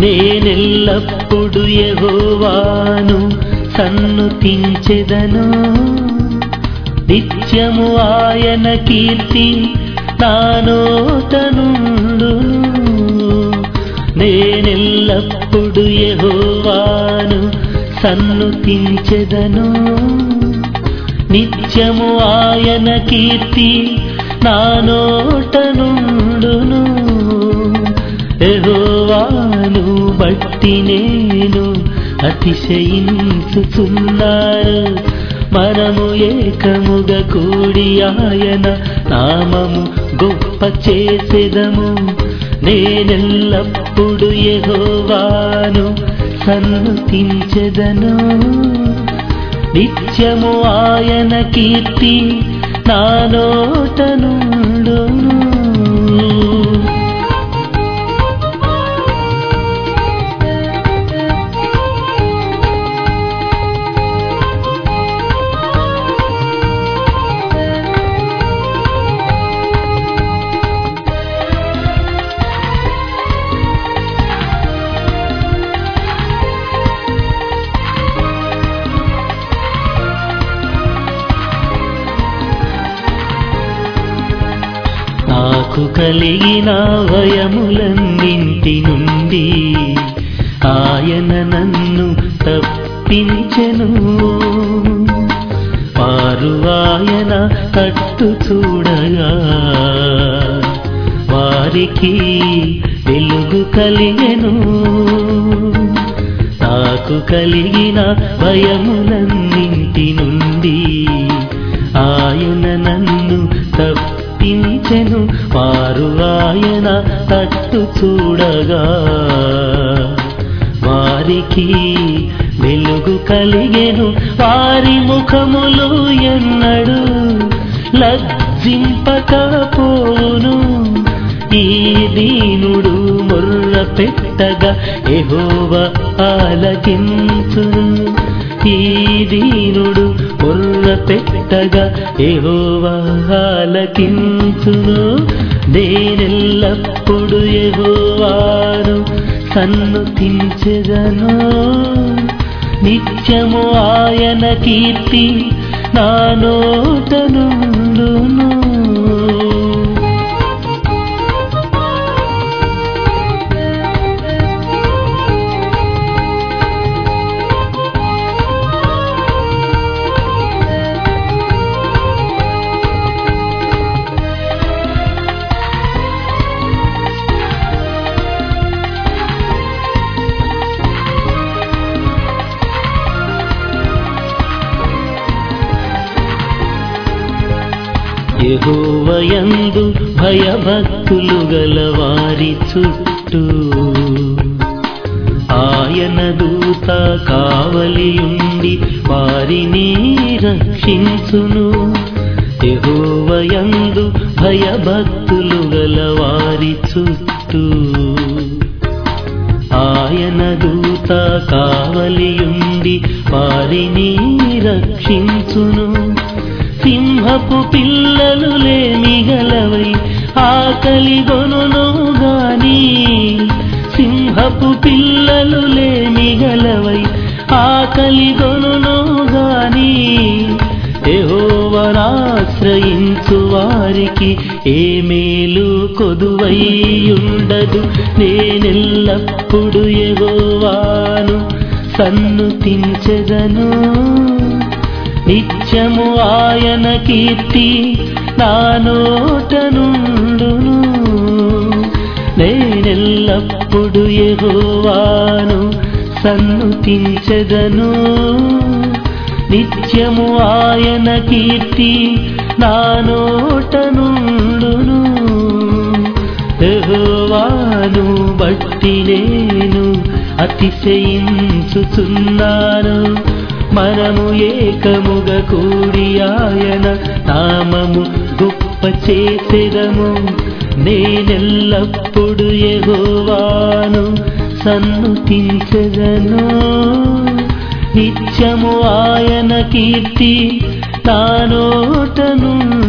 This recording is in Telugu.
నేనెల్లప్పుడు యెహోవాను సన్నుతించెదను నిత్యము ఆయన కీర్తి నా నోటనుండును నేనెల్లప్పుడు యెహోవాను సన్నుతించెదను నిత్యము ఆయన కీర్తి నా నోటనుండును యెహోవాను బట్టి నేను అతిశయించుచున్నారు మనము ఏకముగా కూడి ఆయన నామము గొప్ప చేసెదము నేనెల్లప్పుడు యెహోవాను సన్నుతించెదను నిత్యము ఆయన కీర్తి నా నోటనుండును నాకు కలిగిన భయములన్నింటి నుండి ఆయన నన్ను తప్పించెను వారు ఆయన కట్టు చూడగా వారికి వెలుగు కలిగెను నాకు కలిగిన భయములన్నింటి నుండి ఆయన నన్ను తప్పించెను వారు ఆయన తట్టు చూడగా వారికి వెలుగు కలిగెను వారి ముఖములు ఎన్నడు లజ్జింపకపోను ఈ దీనుడు మొర్ర పెట్టగా ఎహోవ ఆలకించును ఈ దీనుడు మొర్ర పెట్టగా ఎహోవ ఆలకించును నేనెల్లప్పుడు ఎహోవాను సన్నుతించెదను నిత్యము ఆయన కీర్తి నా నోటనుండును యెహోవయందు భయభక్తులు గల వారి చుట్టూ ఆయన దూత కావలియుండి వారిని రక్షించును యెహోవయందు భయభక్తులు గల వారి చుట్టూ ఆయన దూత కావలియుండి వారిని రక్షించును సింహపు పిల్లలు లేమిగలవై ఆకలి గొనును గాని సింహపు పిల్లలు లేమిగలవై ఆకలి గొనును గాని యెహోవనాశ్రయించు వారికి ఏ మేలు కొదువైయుండదు నేనెల్లప్పుడు యెహోవాను సన్నుతించెదను నిత్యము ఆయన కీర్తి నా నోటనుండును నేనెల్లప్పుడు యెహోవాను సన్నుతించెదను నిత్యము ఆయన కీర్తి నా నోటనుండును యెహోవాను బట్టి నేను అతిశయించుచున్నాను మనము ఏకముగా కూడి ఆయన నామము గొప్ప చేసెదము నేనెల్లప్పుడు యెహోవాను సన్నుతించెదను నిత్యము ఆయన కీర్తి తానోటను